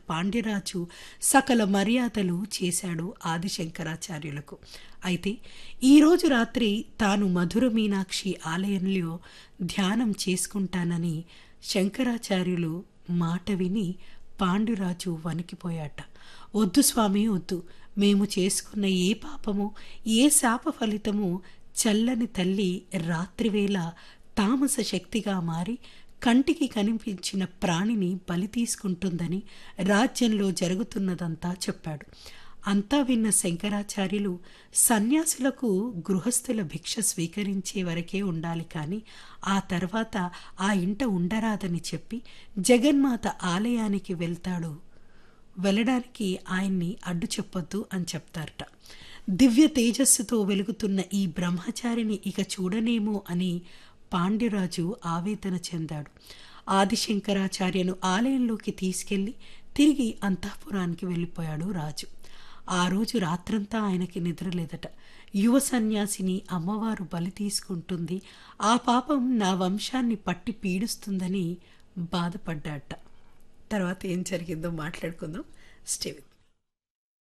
పాండ్యరాజు సకల మర్యాదలు చేశాడు ఆదిశంకరాచార్యులకు అయితే ఈరోజు రాత్రి తాను మధుర మీనాక్షి ఆలయంలో ధ్యానం చేసుకుంటానని శంకరాచార్యులు మాట విని పాండురాజు వణికిపోయాట వద్దు స్వామి వద్దు మేము చేసుకున్న ఏ పాపము ఏ శాప ఫలితము చల్లని తల్లి రాత్రివేళ తామస శక్తిగా మారి కంటికి కనిపించిన ప్రాణిని బలి తీసుకుంటుందని రాజ్యంలో జరుగుతున్నదంతా చెప్పాడు అంతా విన్న శంకరాచార్యులు సన్యాసులకు గృహస్థుల భిక్ష స్వీకరించే వరకే ఉండాలి కానీ ఆ తర్వాత ఆ ఇంట ఉండరాదని చెప్పి జగన్మాత ఆలయానికి వెళ్తాడు వెళ్ళడానికి ఆయన్ని అడ్డు చెప్పొద్దు అని చెప్తారట దివ్య తేజస్సుతో వెలుగుతున్న ఈ బ్రహ్మచారిని ఇక చూడనేమో అని పాండ్యరాజు ఆవేదన చెందాడు ఆదిశంకరాచార్యను ఆలయంలోకి తీసుకెళ్లి తిరిగి అంతఃపురానికి వెళ్ళిపోయాడు రాజు ఆ రోజు రాత్రంతా ఆయనకి నిద్రలేదట యువ సన్యాసిని అమ్మవారు బలి తీసుకుంటుంది ఆ పాపం నా వంశాన్ని పట్టి పీడుస్తుందని బాధపడ్డాట తర్వాత ఏం జరిగిందో మాట్లాడుకుందాం స్టే విత్